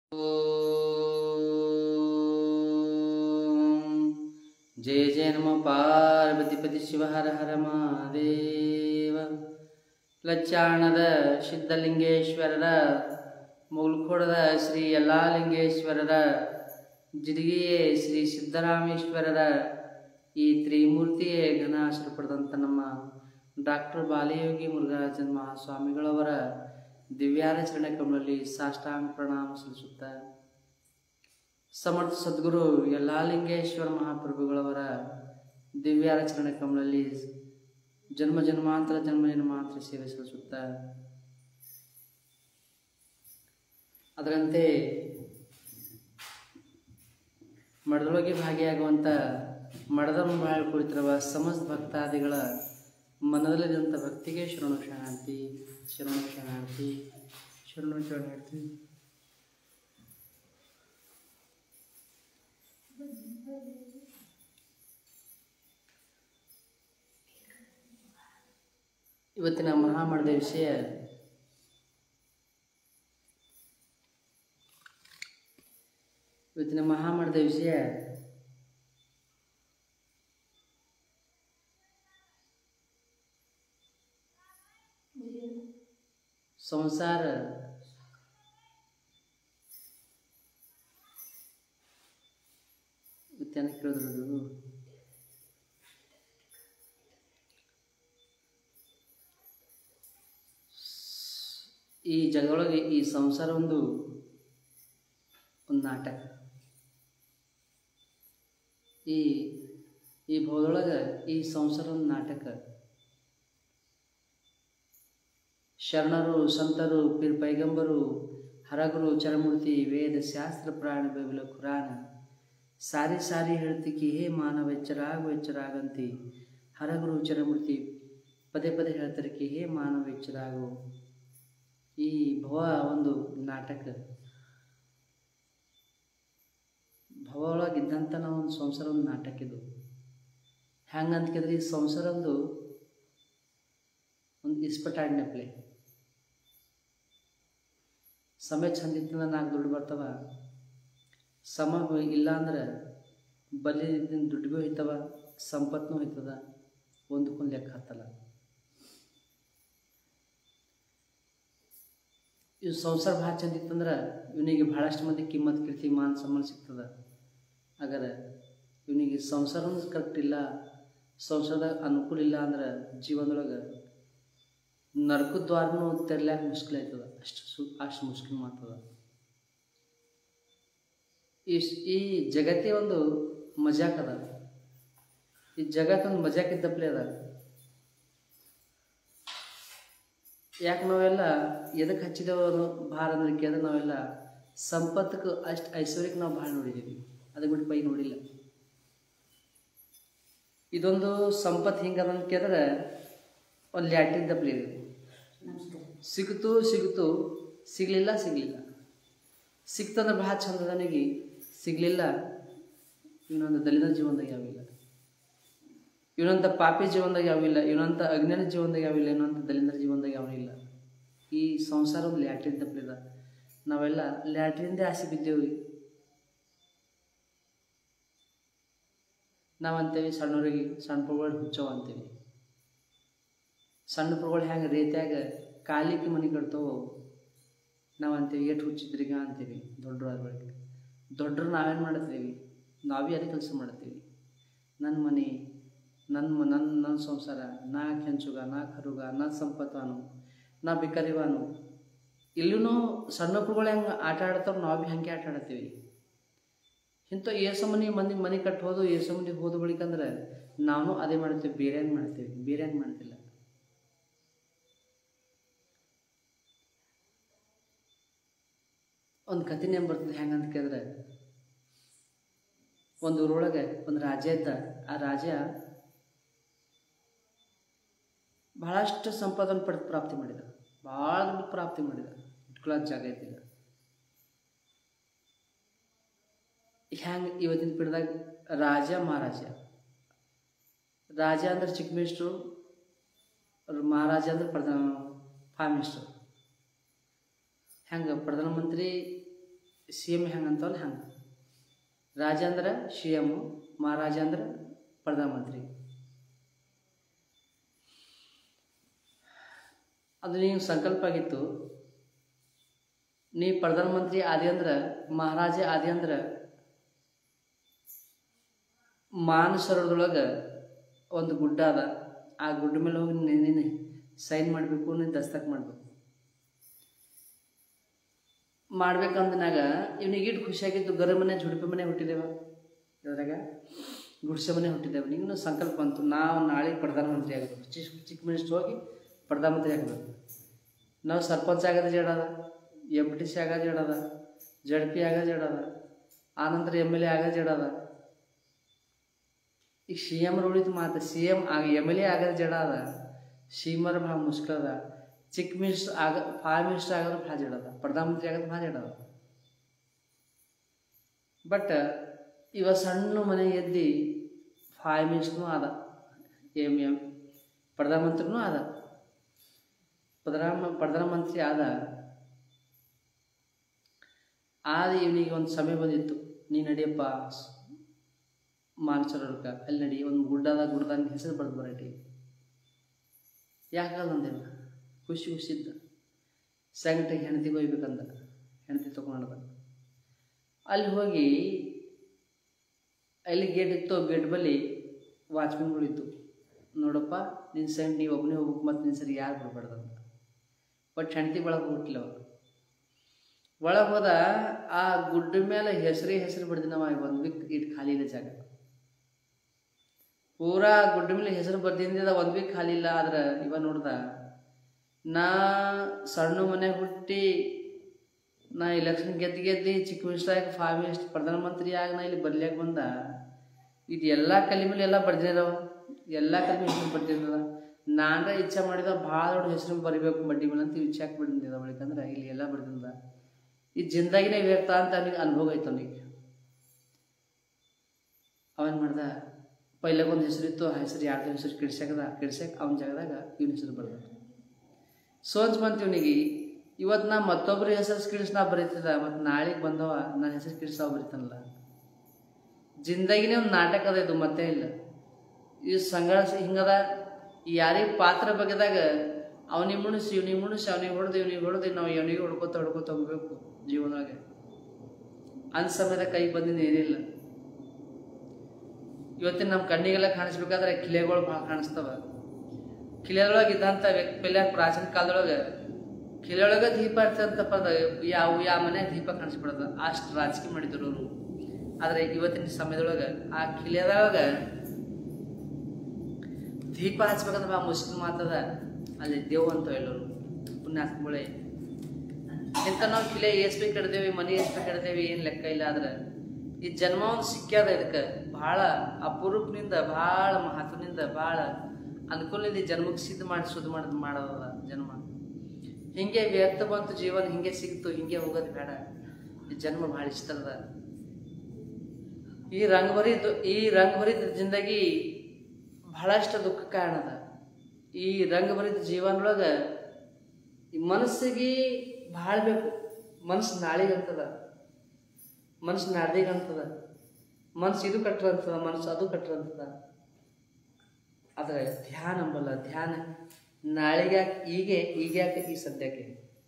जय जय नम ಪಾರ್ವತಿಪತಿ ಶಿವ ಹರ ಹರ ಮಹಾದೇವ ಲಚ್ಚಾಣದ ಸಿದ್ಧಲಿಂಗೇಶ್ವರರ ಮುಗುಳ್ಖೋಡದ ಶ್ರೀ ಯಲ್ಲಾಲಿಂಗೇಶ್ವರರ ಜಿಡಿಗೆಯೇ ಶ್ರೀ ಸಿದ್ದರಾಮೇಶ್ವರರ ಈ ತ್ರಿಮೂರ್ತಿಯೇ ಘನಾಶ್ರ ಪಡೆದಂಥ ನಮ್ಮ ಡಾಕ್ಟರ್ ಬಾಲಯೋಗಿ ಮುರುಘರಾಜನ್ ಮಹಾಸ್ವಾಮಿಗಳವರ ದಿವ್ಯಾರಚರಣೆ ಕಮಲಲ್ಲಿ ಸಾಷ್ಟಾಂಗ ಪ್ರಣಾಮ ಸಲ್ಲಿಸುತ್ತಾ ಸಮರ್ಥ ಸದ್ಗುರು ಯಲ್ಲಾಲಿಂಗೇಶ್ವರ ಮಹಾಪ್ರಭುಗಳವರ ದಿವ್ಯಾರಚರಣೆ ಕಮಲಲ್ಲಿ ಜನ್ಮ ಜನ್ಮಾಂತರ ಜನ್ಮ ಜನ್ಮಾಂತರ ಸೇವೆ ಸಲ್ಲಿಸುತ್ತ ಅದರಂತೆ ಮಠದೊಳಗೆ ಭಾಗಿಯಾಗುವಂಥ ಮಠದ ಮುಂಬಾಳ ಕುಳಿತಿರುವ ಸಮಸ್ತ ಭಕ್ತಾದಿಗಳ ಮನದಲ್ಲಿದ್ದಂಥ ಭಕ್ತಿಗೆ ಶರಣು ಶರಣಾರ್ಥಿ ಶರಣು ಶರಣಾರ್ಥಿ ಶರಣು ಶರಣಾರ್ಥಿ ಇವತ್ತಿನ ಮಹಾಮಠದ ವಿಷಯ ಇವತ್ತಿನ ಮಹಾಮಠದ ವಿಷಯ ಸಂಸಾರ ಇವತ್ತೇನ ಕೇಳಿದ್ರು ಈ ಜಗದೊಳಗೆ ಈ ಸಂಸಾರ ಒಂದು ಒಂದು ನಾಟಕ ಈ ಈ ಭವದೊಳಗೆ ಈ ಸಂಸಾರ ಒಂದು ನಾಟಕ ಶರಣರು ಸಂತರು ಪೀರ್ ಪೈಗಂಬರು ಹರಗುರು ಚರಮೂರ್ತಿ ವೇದ ಶಾಸ್ತ್ರ ಪ್ರಾಣ ಬೈಬಲ ಖುರಾನ ಸಾರಿ ಸಾರಿ ಹೇಳ್ತಿಕ್ಕಿ ಹೇ ಮಾನವ ಎಚ್ಚರಾಗು ಎಚ್ಚರಾಗಂತಿ ಹರಗುರು ಚರಮೂರ್ತಿ ಪದೇ ಪದೇ ಹೇಳ್ತಾರಕಿ ಹೇ ಮಾನವ ಎಚ್ಚರಾಗು ಈ ಭವ ಒಂದು ನಾಟಕ ಭವ ಒಳಗಿದ್ದಂಥ ನಾವು ಒಂದು ಸಂಸಾರ ಒಂದು ನಾಟಕ ಇದು ಹೆಂಗೆ ಅಂದ್ಕಿದ್ರೆ ಈ ಸಂಸಾರ ಒಂದು ಒಂದು ಇಸ್ಪಟಾಡಿನ ಪ್ಲೇ ಸಮಯ ಚಂದಿತ್ತಂದ್ರೆ ನಾಲ್ಕು ದುಡ್ಡು ಬರ್ತಾವ ಸಮ ಇಲ್ಲ ಅಂದ್ರೆ ಬಲ್ಲಿ ದುಡ್ಡು ಭೀ ಹೋಯ್ತವ ಸಂಪತ್ನೂ ಹೋಯ್ತದ ಒಂದಕ್ಕೊಂದು ಲೆಕ್ಕ ಹತ್ತಲ್ಲ ಇವು ಸಂಸಾರ ಭಾಳ ಚಂದ ಇತ್ತಂದ್ರೆ ಇವನಿಗೆ ಭಾಳಷ್ಟು ಮಂದಿ ಕಿಮ್ಮತ್ ಕೀರ್ತಿ ಮಾನ ಸಮ್ಮಾನ ಸಿಗ್ತದ ಹಾಗಾದ್ರೆ ಇವನಿಗೆ ಸಂಸಾರನೂ ಕರೆಕ್ಟ್ ಇಲ್ಲ ಸಂಸಾರದಾಗ ಅನುಕೂಲ ಇಲ್ಲ ಅಂದ್ರೆ ಜೀವನದೊಳಗೆ ನರಕದ ದ್ವಾರನೂ ತೆರ್ಲ್ಯಾಕ ಮುಷ್ಕಿಲ್ ಆಯ್ತದ ಅಷ್ಟು ಸು ಅಷ್ಟು ಮುಷ್ಕಿಲ್ ಮಾತದ ಈ ಈ ಜಗತ್ತೇ ಒಂದು ಮಜಾಕ್ ಅದ ಈ ಜಗತ್ತೊಂದು ಮಜಾಕ್ ಇದ್ದಪ್ಲೇ ಅದ ಯಾಕೆ ನಾವೆಲ್ಲ ಎದಕ್ಕೆ ಹಚ್ಚಿದೇವು ಭಾರ ಅಂದ್ರೆ ಕೇಳಿದ್ರೆ ನಾವೆಲ್ಲ ಸಂಪತ್ತಕ್ಕೆ ಅಷ್ಟು ಐಶ್ವರ್ಯಕ್ಕೆ ನಾವು ಭಾಳ ನೋಡಿದ್ದೀವಿ ಅದು ಬಿಟ್ಟು ಪೈ ನೋಡಿಲ್ಲ ಇದೊಂದು ಸಂಪತ್ತು ಹಿಂಗದ ಅಂತ ಕೇಳಿದ್ರೆ ಒಂದು ಲ್ಯಾಟಿನ್ ದಪ್ಲಿ ಇದೆ ಸಿಗುತ್ತು ಸಿಗುತ್ತು ಸಿಗಲಿಲ್ಲ ಸಿಗಲಿಲ್ಲ ಸಿಕ್ತಂದ್ರೆ ಭಾಳ ಚಂದ ನನಗೆ ಸಿಗಲಿಲ್ಲ ಇನ್ನೊಂದು ದಲಿತ ಜೀವನದಾಗ ಯಾವಿಲ್ಲ ಇವನಂತ ಪಾಪಿ ಜೀವನದಾಗ ಯಾವಿಲ್ಲ ಇವನಂತ ಅಜ್ಞಾನ ಜೀವನದಾಗ ಯಾವಿಲ್ಲ ಇನ್ನೊಂಥ ದಲಿತರ ಜೀವನದಾಗ ಯಾವಿಲ್ಲ ಈ ಸಂಸಾರ ಒಂದು ಲ್ಯಾಟ್ರಿನ್ ತಪ್ಪಲಿದ ನಾವೆಲ್ಲ ಲ್ಯಾಟ್ರಿನ್ದೇ ಆಸೆ ಬಿದ್ದೇವೆ ನಾವು ಅಂತೇವಿ ಸಣ್ಣವ್ರಿಗೆ ಸಣ್ಣ ಪುಗಳು ಹುಚ್ಚವ ಅಂತೀವಿ ಸಣ್ಣ ಪುಗಳು ಹೆಂಗೆ ರೀತಿಯಾಗ ಕಾಲಿಕ್ಕೆ ಮನೆ ಕಟ್ತಾವೋ ನಾವು ಅಂತೀವಿ ಎಷ್ಟು ಹುಚ್ಚಿದ್ರಿಗ ಅಂತೀವಿ ದೊಡ್ಡರು ಅದ್ರೊಳಗೆ ದೊಡ್ಡರು ನಾವೇನು ಮಾಡ್ತೀವಿ ನಾವೇ ಅದೇ ಕೆಲಸ ಮಾಡ್ತೀವಿ ನನ್ನ ಮನೆ ನನ್ನ ನನ್ನ ನನ್ನ ಸಂಸಾರ ನಾ ಕೆಂಚುಗ ನಾ ಕರುಗ ನಾ ಸಂಪತ್ತಾನು ನಾ ಬಿಕರಿವಾನು ಇಲ್ಲೂ ಸಣ್ಣ ಮಕ್ಕಳುಗಳು ಹೆಂಗೆ ಆಟ ಆಡ್ತಾವೆ ನಾವು ಭೀ ಹಾಗೆ ಆಟ ಆಡ್ತೀವಿ ಇಂಥ ಏಸು ಮನೆ ಮಂದಿ ಮನೆ ಕಟ್ಟಿ ಹೋದು ಏಸು ಮಂದಿ ಹೋದ ಬಳಿಕಂದ್ರೆ ನಾವು ಅದೇ ಮಾಡ್ತೀವಿ ಬೇರೆ ಏನು ಮಾಡ್ತೀವಿ ಬೇರೆ ಏನು ಮಾಡ್ತಿಲ್ಲ ಒಂದು ಕಥೆ ಏನು ಬರ್ತದೆ ಹೆಂಗೆ ಅಂತ ಕೇಳಿದ್ರೆ ಒಂದು ಊರೊಳಗೆ ಒಂದು ರಾಜ ಇದ್ದ ಆ ರಾಜ ಬಹಳಷ್ಟು ಸಂಪಾದನೆ ಪಡೆದು ಪ್ರಾಪ್ತಿ ಮಾಡಿದ ಭಾಳ ದುಡ್ಡು ಪ್ರಾಪ್ತಿ ಮಾಡಿದ ಇಟ್ಕೊಳ್ಳೋ ಜಾಗ ಇದ್ದಿಲ್ಲ ಹ್ಯಾಂಗೆ ಇವತ್ತಿನ ಪೀಠದಾಗ ರಾಜ ಮಹಾರಾಜ ರಾಜ ಅಂದ್ರೆ ಚಿಕ್ಕ ಮಿನಿಸ್ಟ್ರು ಮಹಾರಾಜ ಅಂದ್ರೆ ಪ್ರಧಾನ ಫೈವ್ ಮಿನಿಸ್ಟರ್ ಹೆಂಗೆ ಪ್ರಧಾನಮಂತ್ರಿ ಸಿ ಎಮ್ ಹೆಂಗೆ ಅಂತವಲ್ಲ ಹಂಗೆ ರಾಜ ಅಂದ್ರೆ ಸಿ ಎಮ್ಮು ಮಹಾರಾಜ ಅಂದ್ರೆ ಪ್ರಧಾನಮಂತ್ರಿ ಅದು ನೀವು ಸಂಕಲ್ಪ ಆಗಿತ್ತು ನೀ ಪ್ರಧಾನಮಂತ್ರಿ ಆದಿ ಅಂದ್ರೆ ಮಹಾರಾಜ ಆದಿ ಅಂದ್ರೆ ಮಾನಸರದೊಳಗೆ ಒಂದು ಗುಡ್ಡ ಅದ ಆ ಗುಡ್ಡ ಮೇಲೆ ಹೋಗಿ ನೀನು ಸೈನ್ ಮಾಡಬೇಕು ನೀನು ದಸ್ತಕ್ ಮಾಡಬೇಕು ಮಾಡ್ಬೇಕಂದನಾಗ ಇವನಿಗೆ ಇಟ್ಟು ಖುಷಿಯಾಗಿದ್ದು ಗರ ಮನೆ ಜುಡುಪಿ ಮನೆ ಹುಟ್ಟಿದೇವ ಇದ್ರಾಗ ಗುಡ್ಸೆ ಮನೆ ಹುಟ್ಟಿದ್ದೇವೆ ನಿಗೂ ಸಂಕಲ್ಪ ಬಂತು ನಾವು ನಾಳೆ ಪ್ರಧಾನಮಂತ್ರಿ ಆಗಬೇಕು ಚಿಕ್ಕ ಚಿಕ್ಕ ಮಿನಿಸ್ಟ್ರ್ ಹೋಗಿ ಪ್ರಧಾನಮಂತ್ರಿ ಆಗಬೇಕು ನಾವು ಸರ್ಪಂಚ್ ಆಗೋದು ಜಡದ ಎಮ್ ಟಿ ಸಿ ಆಗೋದು ಜಡದ ಜಡ್ ಪಿ ಆಗೋದು ಜಡದ ಆನಂತರ ಎಮ್ ಎಲ್ ಎ ಆಗೋದು ಜಡದ ಈಗ ಸಿ ಎಮ್ ಉಳಿತು ಮಾತು ಸಿ ಎಮ್ ಆಗ ಎಮ್ ಎಲ್ ಎ ಆಗೋದು ಜಡ ಅದ ಸಿ ಎಮ್ ಭಾಳ ಮುಷ್ಕಲ್ ಅದ ಚಿಕ್ಕ ಮಿನಿಸ್ಟರ್ ಆಗ ಫೈವ್ ಮಿನಿಸ್ಟರ್ ಆಗೋದು ಭಾಳ ಜಡ ಅದ ಪ್ರಧಾನಮಂತ್ರಿ ಆಗೋದು ಭಾಳ ಜಡ ಅದ ಬಟ್ ಇವ ಸಣ್ಣ ಮನೆ ಎದ್ದು ಫೈವ್ ಮಿನಿಸ್ಟ್ರೂ ಅದ ಎಮ್ ಎಮ್ ಪ್ರಧಾನಮಂತ್ರಿನೂ ಅದ ಪ್ರಧಾನ ಪ್ರಧಾನಮಂತ್ರಿ ಆದ ಆದ ಇವನಿಗೆ ಒಂದು ಸಮಯ ಬಂದಿತ್ತು ನೀ ನಡಿಯಪ್ಪ ಮಾನಸರೊಳಕ ಅಲ್ಲಿ ನಡಿ ಒಂದು ಗುಡ್ಡದ ಗುಡ್ಡದ ಹೆಸರು ಬರೆದು ಬರಟಿ ಯಾಕಾಗಲ್ಲ ಅಂದೇವ ಖುಷಿ ಖುಷಿದ್ದ ಸಂಗಟಿಗೆ ಹೆಂಡತಿಗೆ ಹೋಗ್ಬೇಕಂದ ಹೆಂಡತಿ ತೊಗೊಂಡದ ಅಲ್ಲಿ ಹೋಗಿ ಅಲ್ಲಿ ಗೇಟ್ ಇತ್ತು ಗೇಟ್ ಬಳಿ ವಾಚ್ಮೆನ್ಗಳಿತ್ತು ನೋಡಪ್ಪ ನಿನ್ನ ಸೈಡ್ ನೀವು ಒಬ್ಬನೇ ಹೋಗ್ಬೇಕು ಮತ್ತು ನಿನ್ನ ಸರಿ ಯಾರು ಬಿಡ್ಬಾರ್ದಂತ ಬಟ್ ಹೆಂಡತಿ ಒಳಗೆ ಹೋಗ್ಲಿಲ್ಲ ಅವ ಒಳಗೆ ಹೋದ ಆ ಗುಡ್ಡ ಮೇಲೆ ಹೆಸರೇ ಹೆಸರು ಬಿಡ್ದಿನವ ಒಂದು ವೀಕ್ ಇಟ್ಟು ಖಾಲಿ ಇಲ್ಲ ಜಾಗ ಪೂರಾ ಗುಡ್ಡ ಮೇಲೆ ಹೆಸರು ಬರ್ದಿಂದ ಒಂದು ವೀಕ್ ಖಾಲಿ ಇಲ್ಲ ಆದ್ರೆ ಇವ ನೋಡ್ದ ನಾ ಸಣ್ಣ ಮನೆ ಹುಟ್ಟಿ ನಾ ಎಲೆಕ್ಷನ್ ಗೆದ್ದು ಗೆದ್ದು ಚಿಕ್ಕ ಮಿನಿಸ್ಟರ್ ಆಗಿ ಫೈವ್ ಮಿನಿಸ್ಟರ್ ಪ್ರಧಾನಮಂತ್ರಿ ಆಗಿ ನಾ ಇಲ್ಲಿ ಬರ್ಲಿಕ್ಕೆ ಬಂದ ಇದು ಎಲ್ಲ ಕಲಿ ಮೇಲೆ ಎಲ್ಲ ಬರ್ದಿದಾವ ಎಲ್ಲ ಕಲಿ ಮೇಲೆ ಹೆಸರು ಬರ್ದಿದ್ದದ ನಾನ ಇಚ್ಛೆ ಮಾಡಿದ ಭಾಳ ದೊಡ್ಡ ಹೆಸರು ಬರಿಬೇಕು ಬಡ್ಡಿ ಮೇಲೆ ಅಂತ ಇಚ್ಛೆ ಹಾಕಿ ಬಿಟ್ಟಿದ್ದ ಬಳಿಕಂದ್ರೆ ಇಲ್ಲಿ ಎಲ್ಲ ಬರ್ದಿದ್ದ ಈ ಜಿಂದಾಗಿನೇ ವ್ಯಕ್ತ ಅಂತ ಅವನಿಗೆ ಅನುಭವ ಐತೆ ಅವನಿಗೆ ಅವನ್ ಮಾಡ್ದ ಪೈಲಾಗ ಒಂದು ಹೆಸರು ಇತ್ತು ಆ ಹೆಸರು ಯಾರ್ದು ಹೆಸರು ಕಿಡ್ಸ್ಯಾಕದ ಕಿಡ್ಸ್ಯಾಕ ಅವನ ಜಾಗದಾಗ ಇವನ ಹೆಸರು ಬರ್ದ ಸೋಚ್ ಬಂತು ಇವನಿಗೆ ಇವತ್ತು ನಾ ಮತ್ತೊಬ್ಬರ ಹೆಸರು ಕಿಡ್ಸ್ ನಾ ಬರೀತಿದ್ದ ಮತ್ತು ನಾಳೆಗೆ ಬಂದವ ನನ್ನ ಹೆಸರು ಕಿಡ್ಸ್ ಅವ ಬರೀತಾನಲ್ಲ ಜಿಂದಾಗಿನೇ ಒಂದು ನಾಟಕ ಅದ ಇದು ಮತ್ತೆ ಇಲ್ಲ ಈ ಸಂಘರ್ಷ ಹಿಂಗದ ಯಾರಿಗೆ ಪಾತ್ರ ಬಗೆದಾಗ ಅವನಿಗೆ ಮುಣಿಸಿ ಇವ್ನಿಗೆ ಮುಣಿಸಿ ಅವನಿಗೆ ಹೊಡೆದು ಇವ್ನಿಗೆ ಹೊಡೆದು ನಾವು ಇವನಿಗೆ ಹೊಡ್ಕೋತ ಹೊಡ್ಕೋತ ಹೋಗ್ಬೇಕು ಜೀವನದಾಗ ಅಂದ ಸಮಯದ ಕೈಗೆ ಬಂದಿದ್ದು ಏನಿಲ್ಲ ಇವತ್ತಿನ ನಮ್ಮ ಕಣ್ಣಿಗೆಲ್ಲ ಕಾಣಿಸ್ಬೇಕಾದ್ರೆ ಕಿಲೆಗಳು ಭಾಳ ಕಾಣಿಸ್ತವ ಕಿಲೆದೊಳಗೆ ಇದ್ದಂಥ ವ್ಯಕ್ತಿ ಪೆಲ್ಲ ಪ್ರಾಚೀನ ಕಾಲದೊಳಗೆ ಕಿಲೆಯೊಳಗೆ ದೀಪ ಇರ್ತಂತಪ್ಪ ಅದು ಯಾವ ಯಾವ ಮನೆ ದೀಪ ಕಾಣಿಸ್ಬಿಡೋದು ಅಷ್ಟು ರಾಜಕೀಯ ಮಾಡಿದ್ರು ಅವರು ಆದರೆ ಇವತ್ತಿನ ಸಮಯದೊಳಗೆ ಆ ಕಿಲೆದೊಳಗೆ ದೀಪ ಹಚ್ಬೇಕಂದ್ರೆ ಬಾ ಮುಸ್ಲಿಮ್ ಮಾತದ ಅಲ್ಲಿ ದೇವ್ ಅಂತ ಎಲ್ಲರು ಪುಣ್ಯಾತ್ಮಗಳೇ ಇಂಥ ನಾವು ಕಿಲೆ ಎಸ್ ಬಿ ಕಡ್ದೇವಿ ಮನೆ ಎಸ್ ಬಿ ಕಡ್ದೇವಿ ಏನು ಲೆಕ್ಕ ಇಲ್ಲ ಆದ್ರೆ ಈ ಜನ್ಮ ಒಂದು ಸಿಕ್ಕ್ಯಾದ ಇದಕ್ಕೆ ಭಾಳ ಅಪರೂಪನಿಂದ ಭಾಳ ಮಹತ್ವನಿಂದ ಭಾಳ ಅನುಕೂಲದಿಂದ ಈ ಜನ್ಮಕ್ಕೆ ಸಿದ್ಧ ಮಾಡಿ ಶುದ್ಧ ಮಾಡಿ ಮಾಡೋದ ಜನ್ಮ ಹಿಂಗೆ ವ್ಯರ್ಥ ಬಂತು ಜೀವನ ಹಿಂಗೆ ಸಿಕ್ತು ಹಿಂಗೆ ಹೋಗೋದು ಬೇಡ ಈ ಜನ್ಮ ಭಾಳ ಇಷ್ಟ ಅದ ಈ ರಂಗಭರಿದ ಈ ರಂಗಭರಿದ ಜಿಂದಗಿ ಬಹಳಷ್ಟು ದುಃಖ ಕಾರಣದ ಈ ರಂಗಭರಿತ ಜೀವನದೊಳಗೆ ಈ ಮನಸ್ಸಿಗೆ ಭಾಳ ಬೇಕು ಮನಸ್ಸು ನಾಳೆಗೆ ಅಂತದ ಮನಸ್ಸು ನಾಡಿಗೆ ಅಂತದ ಮನಸ್ಸು ಇದು ಕಟ್ರ ಅಂತದ ಮನಸ್ಸು ಅದು ಕಟ್ರ ಅಂತದ ಆದರೆ ಧ್ಯಾನ ಅಂಬಲ್ಲ ಧ್ಯಾನ ನಾಳೆಗೆ ಹೀಗೆ ಈಗ ಯಾಕೆ ಈ ಸದ್ಯಕ್ಕೆ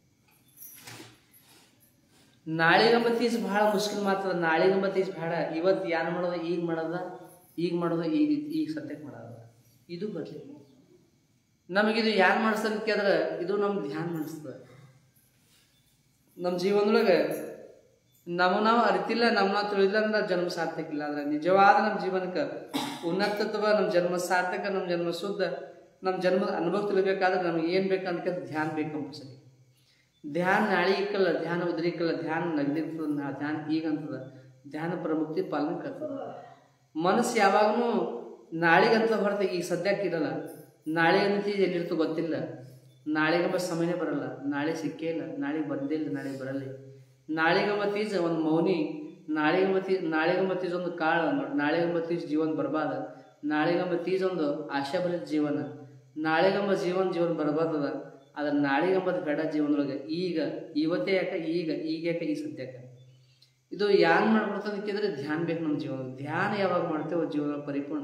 ನಾಳೆಗಂಬ ತೀಸ್ ಭಾಳ ಮುಷ್ಕಿಲ್ ಮಾತದ ನಾಳೆಗಂಬ ತೀಸ್ ಬೇಡ ಇವತ್ತು ಏನು ಮಾಡೋದು ಈಗ ಮಾಡೋದ ಈಗ ಮಾಡೋದು ಈಗ ಈಗ ಸದ್ಯಕ್ಕೆ ಮಾಡೋದ ಇದು ಬರಲಿ ನಮಗಿದು ಯಾರು ಮಾಡಿಸ್ತದೆ ಕೇಳಿದ್ರೆ ಇದು ನಮ್ಗೆ ಧ್ಯಾನ ಮಾಡಿಸ್ತದೆ ನಮ್ಮ ಜೀವನದೊಳಗೆ ನಾವು ನಾವು ಅರಿತಿಲ್ಲ ನಮ್ಮ ನಾವು ತಿಳಿದಿಲ್ಲ ಅಂದ್ರೆ ಜನ್ಮ ಸಾರ್ಥಕ ಇಲ್ಲ ಅಂದ್ರೆ ನಿಜವಾದ ನಮ್ಮ ಜೀವನಕ್ಕೆ ಉನ್ನತತ್ವ ನಮ್ಮ ಜನ್ಮ ಸಾರ್ಥಕ ನಮ್ಮ ಜನ್ಮ ಶುದ್ಧ ನಮ್ಮ ಜನ್ಮದ ಅನುಭವ ತಿಳಿಬೇಕಾದ್ರೆ ನಮ್ಗೆ ಏನು ಬೇಕಂತ ಧ್ಯಾನ ಬೇಕು ಕಂಪಲ್ಸರಿ ಧ್ಯಾನ ನಾಳೆ ಇಕ್ಕಲ್ಲ ಧ್ಯಾನ ಉದ್ರಿಕಲ್ಲ ಧ್ಯಾನ ನಗದಿರ್ತದ ನಾ ಧ್ಯಾನ ಈಗ ಅಂತದ ಧ್ಯಾನ ಪ್ರಮುಕ್ತಿ ಪಾಲನೆ ಕರ್ತದ ಮನಸ್ಸು ಯಾವಾಗೂ ನಾಳೆಗಂತ ಹೊರತು ಈಗ ಸದ್ಯಕ್ಕೆ ಇರಲ್ಲ ನಾಳೆ ಅನ್ನತಿ ಎಲ್ಲಿರ್ತೋ ಗೊತ್ತಿಲ್ಲ ನಾಳೆಗಂಬ ಸಮಯನೇ ಬರಲ್ಲ ನಾಳೆ ಸಿಕ್ಕೇ ಇಲ್ಲ ನಾಳೆ ಬಂದೇ ಇಲ್ಲ ನಾಳೆ ಬರಲ್ಲ ನಾಳೆಗಂಬ ತೀಜ ಒಂದು ಮೌನಿ ನಾಳೆಗಂಬ ತೀ ನಾಳೆಗಂಬ ತೀಜ ಒಂದು ಕಾಳ ನಾಳೆಗಂಬ ತೀಜ್ ಜೀವನ ಬರ್ಬಾದ ನಾಳೆಗಂಬ ತೀಜ ಒಂದು ಆಶಾಭರಿತ ಜೀವನ ನಾಳೆಗಂಬ ಜೀವನ ಜೀವನ ಬರ್ಬಾದದ ಆದ್ರೆ ನಾಳೆಗಂಬದ ಬೇಡ ಜೀವನದೊಳಗೆ ಈಗ ಇವತ್ತೇ ಯಾಕೆ ಈಗ ಈಗ ಯಾಕೆ ಈ ಸದ್ಯಕ್ಕೆ ಇದು ಯಾನ್ ಮಾಡ್ಕೊಡ್ತದಕ್ಕಿದ್ರೆ ಧ್ಯಾನ ಬೇಕು ನಮ್ಮ ಜೀವನ ಧ್ಯಾನ ಯಾವಾಗ ಮಾಡ್ತೇವೆ ಜೀವನ ಪರಿಪೂರ್ಣ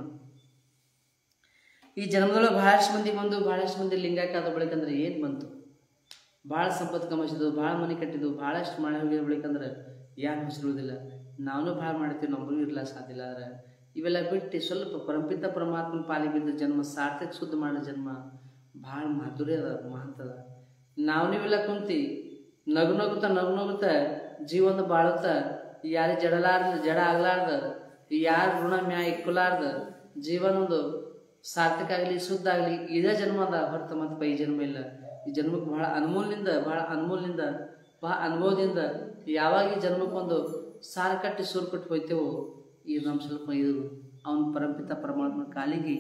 ಈ ಜನ್ಮದೊಳಗೆ ಬಹಳಷ್ಟು ಮಂದಿ ಬಂದು ಬಹಳಷ್ಟು ಮಂದಿ ಲಿಂಗಕ್ಕೆ ಆದ ಬಳಿಕಂದ್ರೆ ಏನು ಬಂತು ಭಾಳ ಸಂಪತ್ತು ಕಮಿಸಿದ್ದು ಭಾಳ ಮನೆ ಕಟ್ಟಿದ್ದು ಭಾಳಷ್ಟು ಮಾಡಿ ಹೋಗಿದ ಬಳಿಕಂದ್ರೆ ಏನು ಹೆಸರುವುದಿಲ್ಲ ನಾವು ಭಾಳ ಮಾಡ್ತೀವಿ ನಮಗೂ ಇರ್ಲಿಕ್ಕೆ ಸಾಧ್ಯ ಇಲ್ಲ ಆದ್ರೆ ಇವೆಲ್ಲ ಬಿಟ್ಟು ಸ್ವಲ್ಪ ಪರಮಪಿತ ಪರಮಾತ್ಮನ ಪಾಲಿ ಬಿದ್ದ ಜನ್ಮ ಸಾರ್ಥಕ ಶುದ್ಧ ಮಾಡೋ ಜನ್ಮ ಭಾಳ ಮಾಧುರ್ಯ ಅದ ಮಹಂತದ ನಾವು ನೀವೆಲ್ಲ ಕುಂತಿ ನಗು ನಗುತ್ತಾ ನಗು ನಗುತ್ತಾ ಜೀವನ ಬಾಳುತ್ತಾ ಯಾರಿಗೆ ಜಡಲಾರ್ದ ಜಡ ಆಗ್ಲಾರ್ದ ಯಾರ ಋಣ ಮ್ಯಾ ಇಕ್ಕಲಾರ್ದ ಜೀವನ ಒಂದು ಸಾರ್ಥಕ ಆಗಲಿ ಶುದ್ಧ ಆಗಲಿ ಇದೇ ಜನ್ಮ ಅದ ಹೊರತು ಮತ್ತೆ ಪೈ ಜನ್ಮ ಇಲ್ಲ ಈ ಜನ್ಮಕ್ಕೆ ಬಹಳ ಅನ್ಮೂಲ್ನಿಂದ ಬಹಳ ಅನ್ಮೂಲ್ನಿಂದ ಬಹಳ ಅನುಭವದಿಂದ ಯಾವಾಗ ಈ ಜನ್ಮಕ್ಕೊಂದು ಸಾರ ಕಟ್ಟಿ ಸೂರು ಕಟ್ಟಿ ಹೋಯ್ತೇವೋ ಈ ನಮ್ಮ ಸ್ವಲ್ಪ ಇದು ಅವನ ಪರಮಪಿತ ಪರಮಾತ್ಮ ಕಾಲಿಗೆ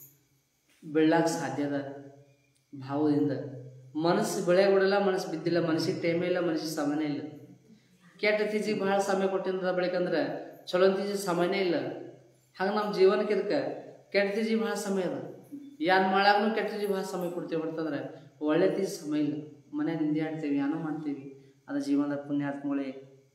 ಬೀಳಾಕ ಸಾಧ್ಯ ಅದ ಭಾವದಿಂದ ಮನಸ್ಸು ಬೆಳೆ ಕೊಡಲ್ಲ ಮನಸ್ಸು ಬಿದ್ದಿಲ್ಲ ಮನಸ್ಸಿಗೆ ಟೈಮೇ ಇಲ್ಲ ಮನಸ್ಸಿಗೆ ಸಮಯನೇ ಇಲ್ಲ ಕೆಟ್ಟ ತೀಜಿಗೆ ಭಾಳ ಸಮಯ ಕೊಟ್ಟಿಂದ ಬೆಳಕಂದ್ರೆ ಚಲೋ ತೀಜಿ ಸಮಯನೇ ಇಲ್ಲ ಹಂಗೆ ನಮ್ಮ ಜೀವನಕ್ಕೆ ಇದಕ್ಕೆ ಕೆಟ್ಟ ತೀಜಿ ಭಾಳ ಸಮಯ ಅದ ಯಾನ್ ಮಾಡಾಗೂ ಕೆಟ್ಟ ತೀಜಿ ಭಾಳ ಸಮಯ ಕೊಡ್ತೀವಿ ಹೊರ್ತಂದ್ರೆ ಒಳ್ಳೆ ತೀಜಿ ಸಮಯ ಇಲ್ಲ ಮನೆ ನಿಂದೆ ಆಡ್ತೀವಿ ಏನೋ ಮಾಡ್ತೀವಿ ಅದು ಜೀವನದ ಪುಣ್ಯಾತ್ಮಗಳೇ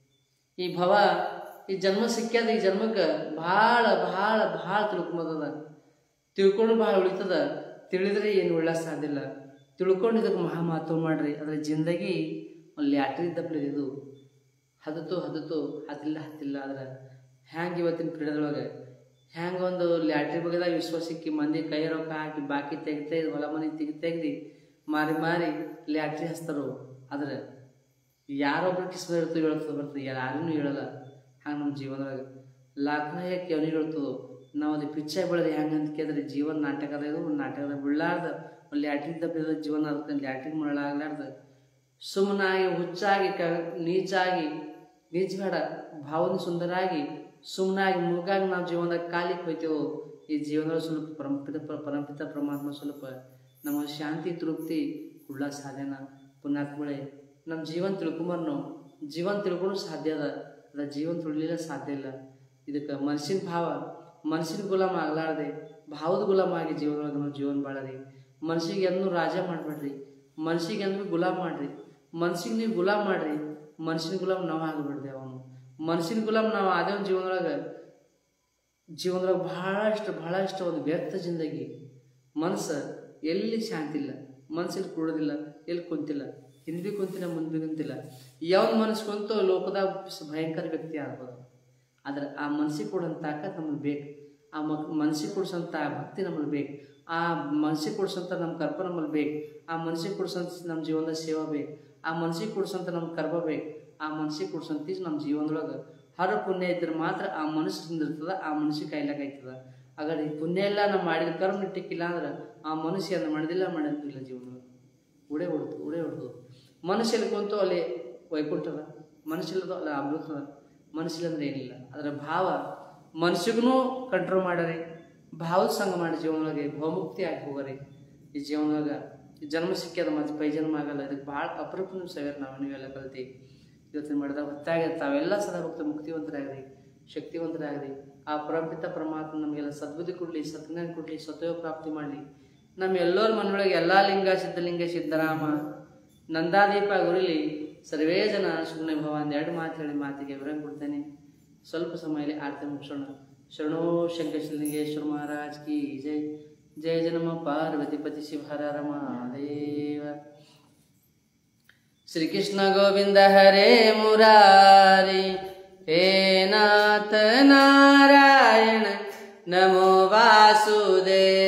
ಈ ಭವ ಈ ಜನ್ಮ ಸಿಕ್ಕ್ಯದ ಈ ಜನ್ಮಕ್ಕೆ ಭಾಳ ಭಾಳ ಭಾಳ ತಿಳ್ಕೊಂಬದದ ತಿಳ್ಕೊಂಡು ಭಾಳ ಉಳಿತದ ತಿಳಿದ್ರೆ ಏನು ಒಳ್ಳೆ ಸಾಧ್ಯ ಇಲ್ಲ ತಿಳ್ಕೊಂಡು ಇದಕ್ಕೆ ಮಹಾ ಮಹತ್ವ ಮಾಡ್ರಿ ಅದ್ರ ಜಿಂದಗಿ ಒಂದು ಲ್ಯಾಟ್ರಿ ಇದ್ದಪ್ಲೆ ಇದು ಹದತು ಹದತು ಹತ್ತಿಲ್ಲ ಹತ್ತಿಲ್ಲ ಆದ್ರೆ ಹ್ಯಾಂಗೆ ಇವತ್ತಿನ ಕ್ರೀಡೆದೊಳಗೆ ಹ್ಯಾಂಗೆ ಒಂದು ಲ್ಯಾಟ್ರಿ ಬಗ್ಗೆದಾಗ ವಿಶ್ವಾಸ ಸಿಕ್ಕಿ ಮಂದಿ ಕೈ ರೊಕ್ಕ ಹಾಕಿ ಬಾಕಿ ತೆಗಿ ತೆಗ್ದು ಹೊಲ ಮನೆ ತೆಗಿ ತೆಗ್ದು ಮಾರಿ ಮಾರಿ ಲ್ಯಾಟ್ರಿ ಹಚ್ತಾರೋ ಆದ್ರೆ ಯಾರೊಬ್ರು ಕಿಸ್ಮ ಇರ್ತದೆ ಹೇಳ್ತದೆ ಬರ್ತದೆ ಯಾರೂ ಹೇಳಲ್ಲ ಹಂಗೆ ನಮ್ಮ ಜೀವನದಾಗ ಲಾಕ್ನಾಯ ಕೆವನಿ ಹೇಳ್ತದೋ ನಾವು ಅದು ಪಿಚ್ಚೆ ಬೆಳೆದು ಹೆಂಗೆ ಅಂತ ಕೇಳಿದ್ರೆ ಜೀವನ ನಾಟಕ ಅದ ಇದು ಒಂದು ನಾಟಕದ ಬಿಡ್ಲಾರ್ದ ಒಂದು ಲ್ಯಾಟ್ರಿನ್ ತಪ್ಪಿದ ಜೀವನ ಅದಕ್ಕೆ ಲ್ಯಾಟ್ರಿನ್ ಮಾಡಲಾಗ್ಲಾರ್ದ ಸುಮ್ಮನಾಗಿ ಹುಚ್ಚಾಗಿ ಕ ನೀಚಾಗಿ ನೀಚ ಬೇಡ ಭಾವನೆ ಸುಂದರಾಗಿ ಸುಮ್ಮನಾಗಿ ಮುಳುಗಾಗಿ ನಾವು ಜೀವನದಾಗ ಕಾಲಿಗೆ ಹೋಯ್ತೇವೋ ಈ ಜೀವನದಲ್ಲಿ ಸ್ವಲ್ಪ ಪರಂಪಿತ ಪರಂಪಿತ ಪರಮಾತ್ಮ ಸ್ವಲ್ಪ ನಮ್ಮ ಶಾಂತಿ ತೃಪ್ತಿ ಉಳ್ಳ ಸಾಧ್ಯನ ಪುಣ್ಯಾತ್ಮಳೆ ನಮ್ಮ ಜೀವನ ತಿಳ್ಕೊಂಬರ್ ನಾವು ಜೀವನ ತಿಳ್ಕೊಂಡು ಸಾಧ್ಯ ಅದ ಅದ ಜೀವನ ತುಳಿಲಿಲ್ಲ ಸಾಧ್ಯ ಇಲ್ಲ ಇದಕ್ಕೆ ಮನಸ್ಸಿನ ಭಾವ ಮನಸ್ಸಿನ ಗುಲಾಮ ಆಗ್ಲಾರ್ದೆ ಭಾವದ ಗುಲಾಮ ಆಗಿ ಜೀವನದೊಳಗೆ ನಾವು ಜೀವನ ಬಾಳರಿ ಮನಸ್ಸಿಗೆ ಎಂದೂ ರಾಜ ಮಾಡಬೇಡ್ರಿ ಮನಸ್ಸಿಗೆ ಎಂದ್ರೂ ಗುಲಾಮ್ ಮಾಡ್ರಿ ಮನ್ಸಿಗೆ ನೀವು ಗುಲಾಮ್ ಮಾಡ್ರಿ ಮನ್ಸಿನ ಗುಲಾಮ್ ನಾವು ಆಗಬಿಡ್ದೆ ಅವನು ಮನ್ಸಿನ ಗುಲಾಮ್ ನಾವು ಆದೇ ಒಂದು ಜೀವನದೊಳಗೆ ಜೀವನದೊಳಗೆ ಬಹಳಷ್ಟು ಬಹಳಷ್ಟು ಒಂದು ವ್ಯರ್ಥ ಜಿಂದಗಿ ಮನಸ್ಸು ಎಲ್ಲಿ ಶಾಂತಿ ಇಲ್ಲ ಮನಸ್ಸಲ್ಲಿ ಕೂಡೋದಿಲ್ಲ ಎಲ್ಲಿ ಕುಂತಿಲ್ಲ ಹಿಂದೆ ಬಿ ಕುಂತಿಲ್ಲ ಮುಂದೆ ಬಿ ಕುಂತಿಲ್ಲ ಯಾವ ಮನಸ್ಸು ಕುಂತು ಲೋಕದಾಗ ಭಯಂಕರ ವ್ಯಕ್ತಿ ಆಗ್ಬೋದು ಆದ್ರೆ ಆ ಮನಸ್ಸಿಗೆ ಕೊಡೋಂಥ ತಾಕತ್ ನಮಗೆ ಬೇಕು ಆ ಮಕ್ ಮನಸ್ಸಿಗೆ ಕೊಡ್ಸೋಂಥ ಭಕ್ತಿ ನಮ್ಮಲ್ಲಿ ಬೇಕು ಆ ಮನಸ್ಸಿಗೆ ಕೊಡ್ಸೋಂಥ ನಮ್ಮ ಕರ್ಪ ನಮ್ಮಲ್ಲಿ ಬೇಕು ಆ ಮನಸ್ಸಿಗೆ ಕೊಡ್ಸೋಂಥ ನಮ್ಮ ಜೀವನದ ಸೇವಾ ಬೇಕು ಆ ಮನಸ್ಸಿಗೆ ಕೊಡ್ಸೋಂಥ ನಮ್ಮ ಕರ್ಮ ಬೇಕು ಆ ಮನಸ್ಸಿಗೆ ಕೊಡ್ಸೋಂಥ ನಮ್ಮ ಜೀವನದೊಳಗೆ ಹರ ಪುಣ್ಯ ಇದ್ರೆ ಮಾತ್ರ ಆ ಮನಸ್ಸು ಹಿಂದಿರ್ತದ ಆ ಮನಸ್ಸಿಗೆ ಕಾಯ್ಲಾಕ ಆಯ್ತದ ಹಾಗಾದ್ರೆ ಈ ಪುಣ್ಯ ಎಲ್ಲ ನಾವು ಮಾಡಿದ ಕರ್ಮ ನಿಟ್ಟಿಕ್ಕಿಲ್ಲ ಅಂದ್ರೆ ಆ ಮನುಷ್ಯ ಅದನ್ನ ಮಾಡಿದಿಲ್ಲ ಮಾಡಿದಿಲ್ಲ ಜೀವನದೊಳಗೆ ಉಡೆ ಹೊಡ್ತು ಉಡೆ ಹೊಡ್ದು ಮನುಷ್ಯಲ್ಲಿ ಕುಂತು ಅಲ್ಲಿ ವೈಕುಂಠದ ಮನುಷ್ಯಲ್ಲದು ಅಲ್ಲಿ ಅಮೃತದ ಮನಸ್ಸಿಲ್ಲ ಅಂದ್ರೆ ಏನಿಲ್ಲ ಅದರ ಭಾವ ಮನಸ್ಸಿಗೂ ಕಂಟ್ರೋಲ್ ಮಾಡರಿ ಭಾವದ ಸಂಗ ಮಾಡಿ ಜೀವನದೊಳಗೆ ಬಹುಮುಕ್ತಿ ಆಗಿ ಹೋಗರಿ ಈ ಜೀವನದಾಗ ಈ ಜನ್ಮ ಸಿಕ್ಕ್ಯದ ಮತ್ತೆ ಪೈ ಜನ್ಮ ಆಗಲ್ಲ ಇದಕ್ಕೆ ಭಾಳ ಅಪರೂಪ ಸೇವೆ ನಾವು ನೀವೆಲ್ಲ ಕಲ್ತಿ ಇವತ್ತಿನ ಮಾಡಿದಾಗ ಹೊತ್ತಾಗಿ ತಾವೆಲ್ಲ ಸದಾ ಭಕ್ತ ಮುಕ್ತಿವಂತರಾಗ್ರಿ ಶಕ್ತಿವಂತರಾಗ್ರಿ ಆ ಪರಂಪಿತ ಪರಮಾತ್ಮ ನಮಗೆಲ್ಲ ಸದ್ಬುದ್ಧಿ ಕೊಡಲಿ ಸತ್ಜ್ಞಾನ ಕೊಡಲಿ ಸತ್ಯೋಗ ಪ್ರಾಪ್ತಿ ಮಾಡಲಿ ನಮ್ಮ ಎಲ್ಲರ ಮನೊಳಗೆ ಎಲ್ಲ ಲಿಂಗ ಸಿದ್ಧಲಿಂಗ ಸಿದ್ದರಾಮ ನಂದಾದೀಪ ಗುರಿಲಿ ಸರ್ವೇ ಜನ ಸುಮ್ಮನೆ ಭವ ಅಂದ್ ಎರಡು ಮಾತು ಹೇಳಿ ಮಾತಿಗೆ ವಿವರ ಕೊಡ್ತೇನೆ ಸ್ವಲ್ಪ ಸಮಯದಲ್ಲಿ ಆರತಿ ಮುಗಿಸೋಣ ಶರಣೋ ಶಂಕರಲಿಂಗೇಶ್ವರ ಮಹಾರಾಜ್ ಕಿ ಜೈ ಜಯ ಜನಮ ಪಾರ್ವತಿ ಪತಿ ಶಿವ ಹರ ರಮಾದೇವ श्री कृष्ण गोविंद हरे मुरारी हे नाथ नारायण नमो वासुदेव